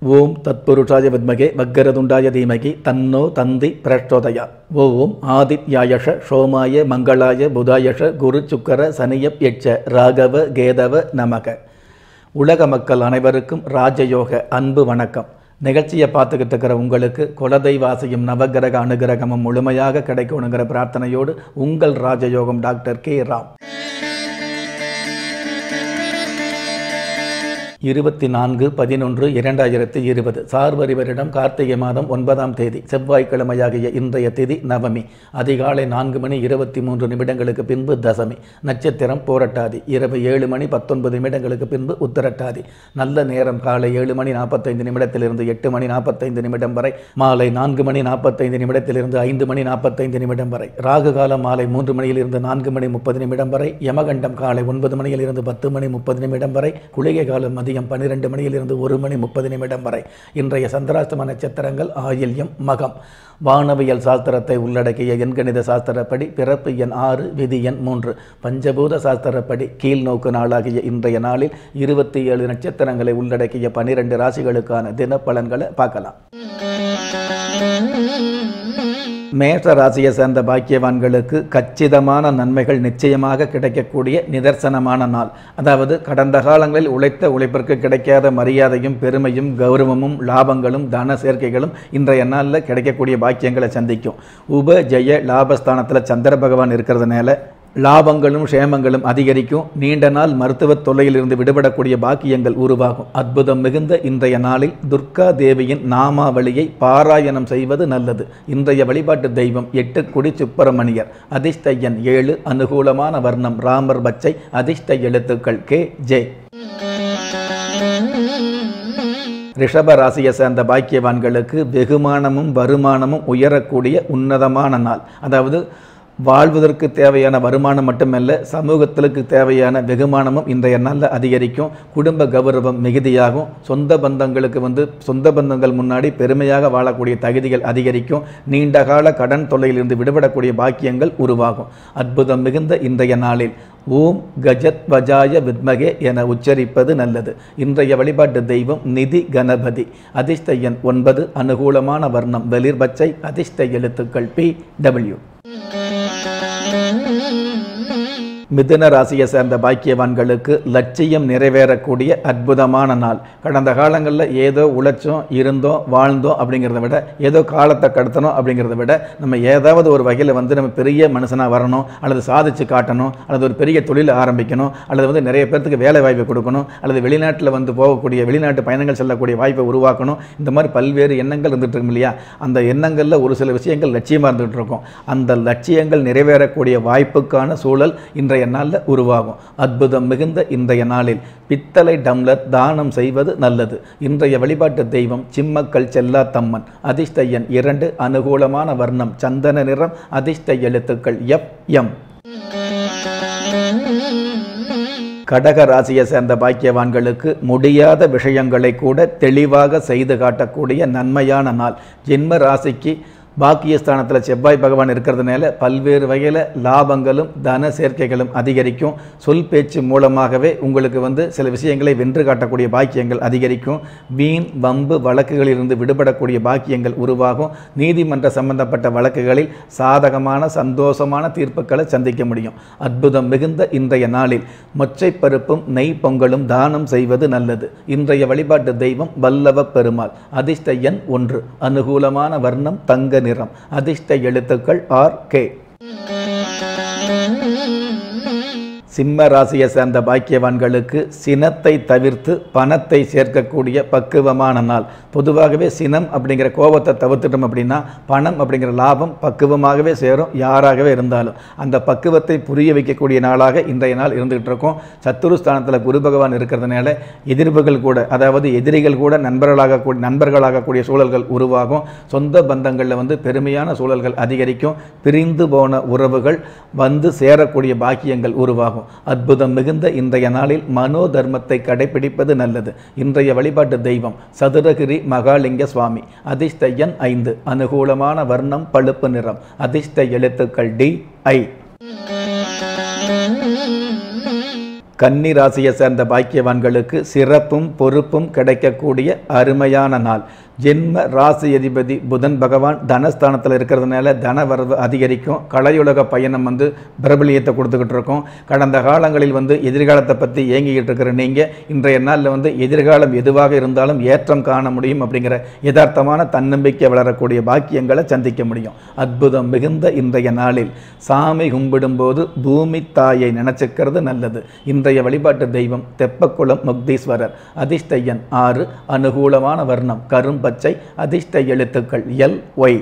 ஓம் தத்புருஷாய வித்மகே வக்கரதுண்டாய தீமகி தன்னோ தந்தி பிரச்சோதயா ஓம் ஆதித்யாயஷ சோமாய மங்களாய புதாயஷ குரு சுக்கர சனியப் யட்ச ராகவ கேதவ நமக உலக மக்கள் அனைவருக்கும் ராஜயோக அன்பு வணக்கம் நிகழ்ச்சியை பார்த்துக்கிட்டு இருக்கிற உங்களுக்கு குலதெய்வாசியும் நவகிரக அனுகிரகமும் முழுமையாக கிடைக்கணுங்கிற பிரார்த்தனையோடு உங்கள் ராஜயோகம் டாக்டர் கே ராம் இருபத்தி நான்கு பதினொன்று இரண்டாயிரத்தி இருபது சார்வரி வருடம் கார்த்திகை மாதம் ஒன்பதாம் தேதி செவ்வாய்க்கிழமையாகிய இன்றைய திதி நவமி அதிகாலை நான்கு மணி இருபத்தி மூன்று நிமிடங்களுக்கு பின்பு தசமி நட்சத்திரம் போரட்டாதி இரவு ஏழு மணி பத்தொன்பது நிமிடங்களுக்கு பின்பு உத்தரட்டாதி நல்ல நேரம் காலை ஏழு மணி நாற்பத்தைந்து நிமிடத்திலிருந்து எட்டு மணி நாற்பத்தைந்து நிமிடம் வரை மாலை நான்கு மணி நாற்பத்தைந்து நிமிடத்திலிருந்து ஐந்து மணி நாற்பத்தைந்து நிமிடம் வரை ராகு காலம் மாலை மூன்று மணியிலிருந்து நான்கு மணி முப்பது நிமிடம் வரை யமகண்டம் காலை ஒன்பது மணியிலிருந்து பத்து மணி முப்பது நிமிடம் வரை குளிகை காலம் மதியம் பன்னிரெண்டு மணியிலிருந்து ஒரு மணி முப்பது நிமிடம் வரை இன்றைய சந்திராஷ்டம நட்சத்திரங்கள் ஆயில்யம் மகம் வானவியல் சாஸ்திரத்தை உள்ளடக்கிய எண்கணித சாஸ்திரப்படி பிறப்பு எண் ஆறு விதி எண் மூன்று பஞ்சபூத சாஸ்திரப்படி கீழ் நோக்கு நாளாகிய இன்றைய நாளில் இருபத்தி ஏழு நட்சத்திரங்களை உள்ளடக்கிய பனிரெண்டு ராசிகளுக்கான தினப்பலன்களை பார்க்கலாம் மேஷ ராசியை சேர்ந்த பாக்கியவான்களுக்கு கச்சிதமான நன்மைகள் நிச்சயமாக கிடைக்கக்கூடிய நிதர்சனமான நாள் அதாவது கடந்த காலங்களில் உழைத்த உழைப்பிற்கு கிடைக்காத மரியாதையும் பெருமையும் கௌரவமும் லாபங்களும் தன சேர்க்கைகளும் இன்றைய நாளில் கிடைக்கக்கூடிய பாக்கியங்களை சந்திக்கும் உப ஜெய லாபஸ்தானத்தில் சந்திர பகவான் இருக்கிறதுனால லாபங்களும் க்ஷேமங்களும் அதிகரிக்கும் நீண்ட நாள் மருத்துவ தொல்லையிலிருந்து விடுபடக்கூடிய பாக்கியங்கள் உருவாகும் அற்புதம் மிகுந்த இன்றைய நாளில் துர்கா தேவியின் நாமாவளியை பாராயணம் செய்வது நல்லது இன்றைய வழிபாட்டு தெய்வம் எட்டுக்குடி சுப்பிரமணியர் அதிர்ஷ்ட எண் ஏழு அனுகூலமான வர்ணம் ராமர் பச்சை அதிர்ஷ்ட எழுத்துக்கள் கே ஜே ரிஷப ராசியை சேர்ந்த பாக்கியவான்களுக்கு வெகுமானமும் வருமானமும் உயரக்கூடிய உன்னதமான நாள் அதாவது வாழ்வதற்கு தேவையான வருமானம் மட்டுமல்ல சமூகத்திற்கு தேவையான வெகுமானமும் இன்றைய நாளில் அதிகரிக்கும் குடும்ப கௌரவம் மிகுதியாகும் சொந்த பந்தங்களுக்கு வந்து சொந்த பந்தங்கள் முன்னாடி பெருமையாக வாழக்கூடிய தகுதிகள் அதிகரிக்கும் நீண்டகால கடன் தொல்லையிலிருந்து விடுபடக்கூடிய பாக்கியங்கள் உருவாகும் அற்புதம் மிகுந்த இன்றைய நாளில் ஓம் கஜத் வஜாய வித்மகே என உச்சரிப்பது நல்லது இன்றைய வழிபாட்டு தெய்வம் நிதி கணபதி அதிர்ஷ்ட எண் ஒன்பது அனுகூலமான வர்ணம் வெளிர் பச்சை அதிர்ஷ்ட எழுத்துக்கள் பி டபிள்யூ மிதுன ராசியை சேர்ந்த பாக்கியவான்களுக்கு லட்சியம் நிறைவேறக்கூடிய அற்புதமான நாள் கடந்த காலங்களில் ஏதோ உழைச்சோம் இருந்தோம் வாழ்ந்தோம் அப்படிங்கிறத விட ஏதோ காலத்தை கடத்தணும் அப்படிங்கிறத விட நம்ம ஏதாவது ஒரு வகையில் வந்து நம்ம பெரிய மனுஷனாக வரணும் அல்லது சாதிச்சு காட்டணும் அல்லது ஒரு பெரிய தொழில் ஆரம்பிக்கணும் அல்லது வந்து நிறைய பேர்த்துக்கு வேலை வாய்ப்பு கொடுக்கணும் அல்லது வெளிநாட்டில் வந்து போகக்கூடிய வெளிநாட்டு பயணங்கள் செல்லக்கூடிய வாய்ப்பை உருவாக்கணும் இந்த மாதிரி பல்வேறு எண்ணங்கள் இருந்துட்டு இருக்கும் இல்லையா அந்த எண்ணங்களில் ஒரு சில விஷயங்கள் லட்சியமாக இருந்துகிட்டு இருக்கும் அந்த லட்சியங்கள் நிறைவேறக்கூடிய வாய்ப்புக்கான சூழல் இன்றைய நாளில் உருவாகும் அற்புதம் மிகுந்த இன்றைய நாளில் பித்தளை டம்ளர் தானம் செய்வது நல்லது இன்றைய வழிபாட்டு தெய்வம் சிம்மக்கல் செல்லா தம்மன் அதிர்ஷ்ட எண் இரண்டு அனுகூலமான வர்ணம் சந்தன நிறம் அதிர்ஷ்ட எழுத்துக்கள் எப் எம் கடக ராசியை சேர்ந்த பாக்கியவான்களுக்கு முடியாத விஷயங்களை கூட தெளிவாக செய்து காட்டக்கூடிய நன்மையான நாள் ஜென்ம ராசிக்கு பாக்கியஸ்தானத்தில் செவ்வாய் பகவான் இருக்கிறதுனால பல்வேறு வகையில் லாபங்களும் தன சேர்க்கைகளும் அதிகரிக்கும் சொல் பேச்சு மூலமாகவே உங்களுக்கு வந்து சில விஷயங்களை வென்று காட்டக்கூடிய பாக்கியங்கள் அதிகரிக்கும் வீண் வம்பு வழக்குகளிலிருந்து விடுபடக்கூடிய பாக்கியங்கள் உருவாகும் நீதிமன்ற சம்பந்தப்பட்ட வழக்குகளில் சாதகமான சந்தோஷமான தீர்ப்புகளை சந்திக்க முடியும் அற்புதம் மிகுந்த இன்றைய நாளில் மொச்சை பருப்பும் நெய் பொங்கலும் தானம் செய்வது நல்லது இன்றைய வழிபாட்டு தெய்வம் வல்லவ பெருமாள் அதிர்ஷ்ட எண் ஒன்று அனுகூலமான வர்ணம் தங்க நிறம் அதிர்ஷ்ட எழுத்துக்கள் ஆர் கே சிம்ம ராசியை சேர்ந்த பாக்கியவான்களுக்கு சினத்தை தவிர்த்து பணத்தை சேர்க்கக்கூடிய பக்குவமான நாள் பொதுவாகவே சினம் அப்படிங்கிற கோபத்தை தவிர்த்துட்டோம் அப்படின்னா பணம் அப்படிங்கிற லாபம் பக்குவமாகவே சேரும் யாராகவே இருந்தாலும் அந்த பக்குவத்தை புரிய வைக்கக்கூடிய நாளாக இன்றைய நாள் இருந்துகிட்டு இருக்கோம் சத்துருஸ்தானத்தில் குரு பகவான் இருக்கிறதுனால எதிர்ப்புகள் கூட அதாவது எதிரிகள் கூட நண்பர்களாக கூ நண்பர்களாகக்கூடிய சூழல்கள் உருவாகும் சொந்த பந்தங்களில் வந்து பெருமையான சூழல்கள் அதிகரிக்கும் பிரிந்து போன உறவுகள் வந்து சேரக்கூடிய பாக்கியங்கள் உருவாகும் அற்புதம் மிகுந்த இன்றைய நாளில் மனோ தர்மத்தை கடைபிடிப்பது நல்லது இன்றைய வழிபாட்டு தெய்வம் சதுரகிரி மகாலிங்க சுவாமி அதிர்ஷ்ட எண் ஐந்து அனுகூலமான வர்ணம் பழுப்பு நிறம் அதிர்ஷ்ட எழுத்துக்கள் டி ஐ கன்னி ராசியை சேர்ந்த பாக்கியவான்களுக்கு சிறப்பும் பொறுப்பும் கிடைக்கக்கூடிய அருமையான நாள் ஜென்ம ராசி அதிபதி புதன் பகவான் தனஸ்தானத்தில் இருக்கிறதுனால தன வரவு அதிகரிக்கும் கலையுலக பயணம் வந்து பிரபலியத்தை கொடுத்துக்கிட்டு இருக்கோம் கடந்த காலங்களில் வந்து எதிர்காலத்தை பற்றி ஏங்கிக்கிட்டு இருக்கிற நீங்கள் இன்றைய நாளில் வந்து எதிர்காலம் எதுவாக இருந்தாலும் ஏற்றம் காண முடியும் அப்படிங்கிற யதார்த்தமான தன்னம்பிக்கை வளரக்கூடிய பாக்கியங்களை சந்திக்க முடியும் அற்புதம் மிகுந்த இன்றைய நாளில் சாமி கும்பிடும்போது பூமி தாயை நினைச்சுக்கிறது நல்லது இன்றைய வழிபாட்டு தெய்வம் தெப்பக்குளம் முக்தீஸ்வரர் அதிர்ஷ்டயன் ஆறு அனுகூலமான வர்ணம் கரும் பச்சை அதிர்ஷ்ட எழுத்துக்கள் எல் ஒய்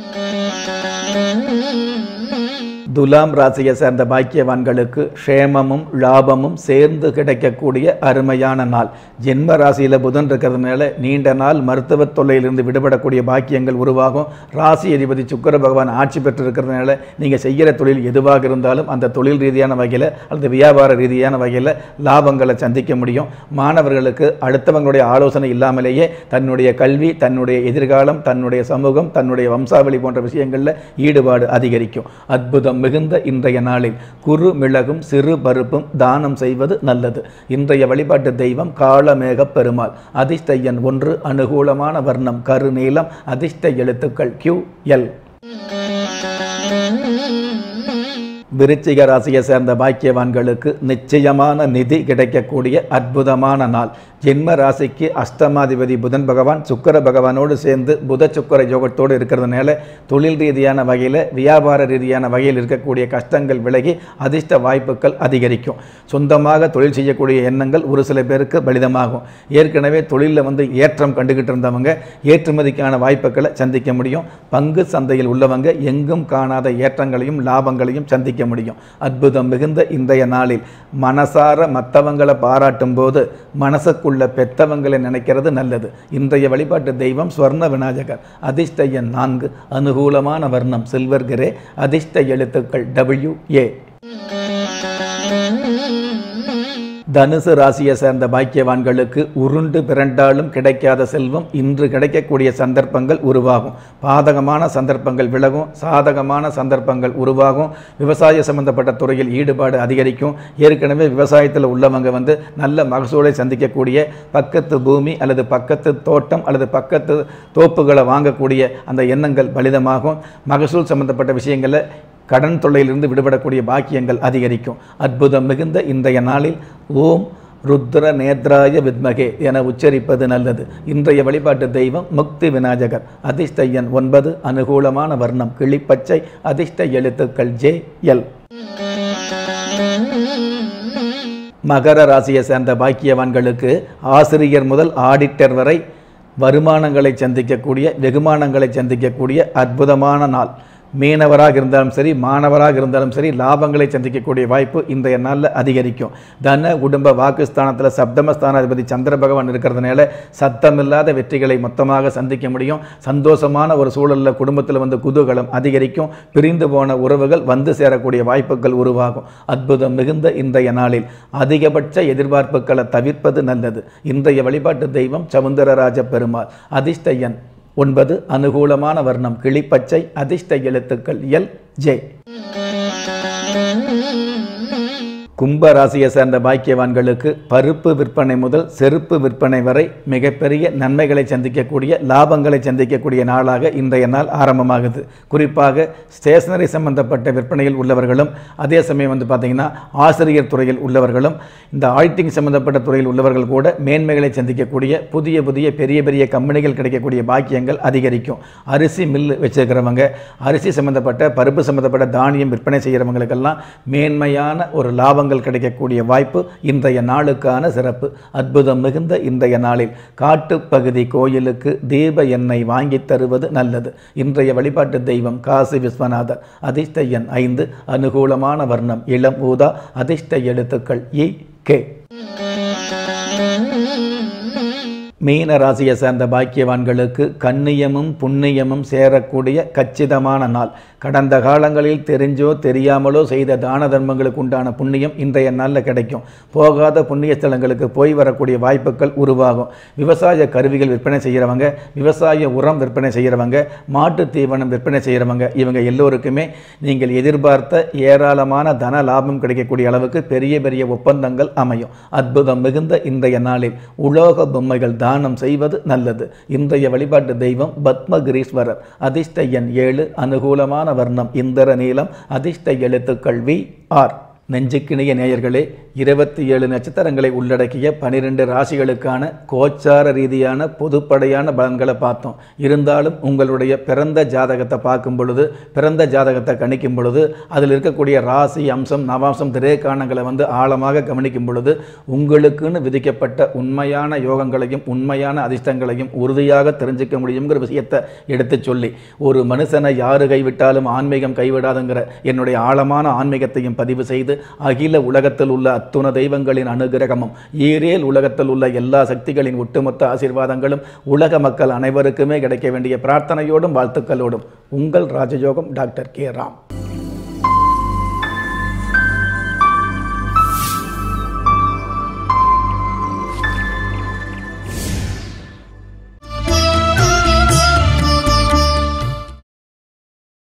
துலாம் ராசியை சேர்ந்த பாக்கியவான்களுக்கு க்ஷேமமும் லாபமும் சேர்ந்து கிடைக்கக்கூடிய அருமையான நாள் ஜென்ம ராசியில் புதன் இருக்கிறதுனால நீண்ட நாள் மருத்துவ தொல்லையிலிருந்து விடுபடக்கூடிய பாக்கியங்கள் உருவாகும் ராசி அதிபதி சுக்கர பகவான் ஆட்சி பெற்று இருக்கிறதுனால நீங்கள் செய்கிற தொழில் எதுவாக இருந்தாலும் அந்த தொழில் ரீதியான வகையில் அல்லது வியாபார ரீதியான வகையில் லாபங்களை சந்திக்க முடியும் மாணவர்களுக்கு அடுத்தவங்களுடைய ஆலோசனை இல்லாமலேயே தன்னுடைய கல்வி தன்னுடைய எதிர்காலம் தன்னுடைய சமூகம் தன்னுடைய வம்சாவளி போன்ற விஷயங்களில் ஈடுபாடு அதிகரிக்கும் அற்புதம் மிகுந்த இன்றைய நாளில் குறு மிளகும் சிறு பருப்பும் தானம் செய்வது நல்லது இன்றைய வழிபாட்டு தெய்வம் காளமேக பெருமாள் அதிர்ஷ்ட எண் ஒன்று அனுகூலமான வர்ணம் கருநீலம் அதிர்ஷ்ட எழுத்துக்கள் கியூ எல் விருச்சிக ராசியை சேர்ந்த பாக்கியவான்களுக்கு நிச்சயமான நிதி கிடைக்கக்கூடிய அற்புதமான நாள் ஜென்ம ராசிக்கு அஷ்டமாதிபதி புதன் பகவான் சுக்கர பகவானோடு சேர்ந்து புத சுக்கர யோகத்தோடு இருக்கிறதுனால தொழில் ரீதியான வகையில் வியாபார ரீதியான வகையில் இருக்கக்கூடிய கஷ்டங்கள் விலகி அதிர்ஷ்ட வாய்ப்புகள் அதிகரிக்கும் சொந்தமாக தொழில் செய்யக்கூடிய எண்ணங்கள் ஒரு சில பேருக்கு பலிதமாகும் ஏற்கனவே தொழிலில் வந்து ஏற்றம் கண்டுகிட்டு இருந்தவங்க ஏற்றுமதிக்கான வாய்ப்புகளை சந்திக்க முடியும் பங்கு சந்தையில் உள்ளவங்க எங்கும் காணாத ஏற்றங்களையும் லாபங்களையும் சந்திக்க முடியும் அற்புதம் மிகுந்த இன்றைய நாளில் மனசார மற்றவங்களை பாராட்டும் போது மனசுக்குள்ள பெத்தவங்களை நினைக்கிறது நல்லது இன்றைய வழிபாட்டு தெய்வம் ஸ்வர்ண விநாயகர் அதிர்ஷ்ட எண் நான்கு அனுகூலமான வர்ணம் சில்வர் கிரே அதிர்ஷ்ட எழுத்துக்கள் டபிள்யூ ஏ தனுசு ராசியை சேர்ந்த பாக்கியவான்களுக்கு உருண்டு பிறண்டாலும் கிடைக்காத செல்வம் இன்று கிடைக்கக்கூடிய சந்தர்ப்பங்கள் உருவாகும் பாதகமான சந்தர்ப்பங்கள் விலகும் சாதகமான சந்தர்ப்பங்கள் உருவாகும் விவசாய சம்பந்தப்பட்ட துறையில் ஈடுபாடு அதிகரிக்கும் ஏற்கனவே விவசாயத்தில் உள்ளவங்க வந்து நல்ல மகசூலை சந்திக்கக்கூடிய பக்கத்து பூமி அல்லது பக்கத்து தோட்டம் அல்லது பக்கத்து தோப்புகளை வாங்கக்கூடிய அந்த எண்ணங்கள் பலிதமாகும் மகசூல் சம்பந்தப்பட்ட விஷயங்களில் கடன் தொல்லையிலிருந்து விடுபடக்கூடிய பாக்கியங்கள் அதிகரிக்கும் அற்புதம் மிகுந்த இன்றைய நாளில் ஓம் ருத்ர நேத்ராய வித்மகே என உச்சரிப்பது நல்லது இன்றைய வழிபாட்டு தெய்வம் முக்தி விநாயகர் அதிர்ஷ்ட எண் ஒன்பது அனுகூலமான வர்ணம் கிளிப்பச்சை அதிர்ஷ்ட எழுத்துக்கள் ஜே எல் மகர ராசியை சேர்ந்த பாக்கியவான்களுக்கு ஆசிரியர் முதல் ஆடிட்டர் வரை வருமானங்களை சந்திக்கக்கூடிய வெகுமானங்களை சந்திக்கக்கூடிய அற்புதமான நாள் மீனவராக இருந்தாலும் சரி மாணவராக இருந்தாலும் சரி லாபங்களை சந்திக்கக்கூடிய வாய்ப்பு இன்றைய நாளில் அதிகரிக்கும் தன குடும்ப வாக்குஸ்தானத்தில் சப்தமஸ்தானாதிபதி சந்திர பகவான் இருக்கிறதுனால சத்தமில்லாத வெற்றிகளை மொத்தமாக சந்திக்க முடியும் சந்தோஷமான ஒரு சூழலில் குடும்பத்தில் வந்து குதூகலம் அதிகரிக்கும் பிரிந்து போன உறவுகள் வந்து சேரக்கூடிய வாய்ப்புகள் உருவாகும் அற்புதம் மிகுந்த இன்றைய நாளில் அதிகபட்ச எதிர்பார்ப்புகளை தவிர்ப்பது நல்லது இன்றைய வழிபாட்டு தெய்வம் சவுந்தரராஜ பெருமாள் அதிர்ஷ்ட எண் ஒன்பது அனுகூலமான வர்ணம் கிளிப்பச்சை அதிர்ஷ்ட எழுத்துக்கள் எல் ஜே கும்ப ராசியை சேர்ந்த பாக்கியவான்களுக்கு பருப்பு விற்பனை முதல் செருப்பு விற்பனை வரை மிகப்பெரிய நன்மைகளை சந்திக்கக்கூடிய லாபங்களை சந்திக்கக்கூடிய நாளாக இன்றைய நாள் ஆரம்பமாகுது குறிப்பாக ஸ்டேஷனரி சம்பந்தப்பட்ட விற்பனையில் உள்ளவர்களும் அதே சமயம் வந்து பார்த்திங்கன்னா ஆசிரியர் துறையில் உள்ளவர்களும் இந்த ஆடிட்டிங் சம்பந்தப்பட்ட துறையில் உள்ளவர்கள் கூட மேன்மைகளை சந்திக்கக்கூடிய புதிய புதிய பெரிய பெரிய கம்பெனிகள் கிடைக்கக்கூடிய பாக்கியங்கள் அதிகரிக்கும் அரிசி மில் வச்சிருக்கிறவங்க அரிசி சம்பந்தப்பட்ட பருப்பு சம்பந்தப்பட்ட தானியம் விற்பனை செய்கிறவங்களுக்கெல்லாம் மேன்மையான ஒரு லாபங்கள் கிடைக்கக்கூடிய வாய்ப்பு இன்றைய நாளுக்கான சிறப்பு அற்புதம் மிகுந்த இன்றைய நாளில் காட்டுப்பகுதி கோயிலுக்கு தீப எண்ணெய் வாங்கித் தருவது நல்லது இன்றைய வழிபாட்டு தெய்வம் காசி விஸ்வநாதர் அதிர்ஷ்ட எண் ஐந்து அனுகூலமான வர்ணம் இளம் ஊதா அதிர்ஷ்ட எழுத்துக்கள் இ கே மீன ராசியை சேர்ந்த பாக்கியவான்களுக்கு கண்ணியமும் புண்ணியமும் சேரக்கூடிய கச்சிதமான நாள் கடந்த காலங்களில் தெரிஞ்சோ தெரியாமலோ செய்த தான தர்மங்களுக்கு உண்டான புண்ணியம் இன்றைய நாளில் கிடைக்கும் போகாத புண்ணிய ஸ்தலங்களுக்கு போய் வரக்கூடிய வாய்ப்புகள் உருவாகும் விவசாய கருவிகள் விற்பனை செய்கிறவங்க விவசாய உரம் விற்பனை செய்கிறவங்க மாட்டு தீவனம் விற்பனை செய்கிறவங்க இவங்க எல்லோருக்குமே நீங்கள் எதிர்பார்த்த ஏராளமான தன லாபம் கிடைக்கக்கூடிய அளவுக்கு பெரிய பெரிய ஒப்பந்தங்கள் அமையும் அற்புதம் மிகுந்த இன்றைய நாளில் உலோக பொம்மைகள் தானம் செய்வது நல்லது இன்றைய வழிபாட்டு தெய்வம் பத்மகிரீஸ்வரர் அதிர்ஷ்ட எண் ஏழு அனுகூலமான வர்ணம் இந்திர நீலம் அதிர்ஷ்ட எழுத்துக்கள் வி ஆர் நெஞ்சுக்கிணிய நேயர்களே இருபத்தி ஏழு நட்சத்திரங்களை உள்ளடக்கிய பனிரெண்டு ராசிகளுக்கான கோச்சார ரீதியான பொதுப்படையான பலன்களை பார்த்தோம் இருந்தாலும் உங்களுடைய பிறந்த ஜாதகத்தை பார்க்கும் பொழுது பிறந்த ஜாதகத்தை கணிக்கும் பொழுது அதில் இருக்கக்கூடிய ராசி அம்சம் நவாம்சம் திரேக்கானங்களை வந்து ஆழமாக கவனிக்கும் பொழுது உங்களுக்குன்னு விதிக்கப்பட்ட உண்மையான யோகங்களையும் உண்மையான அதிர்ஷ்டங்களையும் உறுதியாக தெரிஞ்சுக்க முடியுங்கிற விஷயத்தை எடுத்து சொல்லி ஒரு மனுஷனை யாரு கைவிட்டாலும் ஆன்மீகம் கைவிடாதுங்கிற என்னுடைய ஆழமான ஆன்மீகத்தையும் பதிவு செய்து அகில உலகத்தில் உள்ள அத்துண தெய்வங்களின் அனுகிரகமும் ஈரேல் உலகத்தில் உள்ள எல்லா சக்திகளின் ஒட்டுமொத்த ஆசீர்வாதங்களும் உலக மக்கள் அனைவருக்குமே கிடைக்க வேண்டிய பிரார்த்தனையோடும் வாழ்த்துக்களோடும் உங்கள் ராஜயோகம் டாக்டர் கே ராம்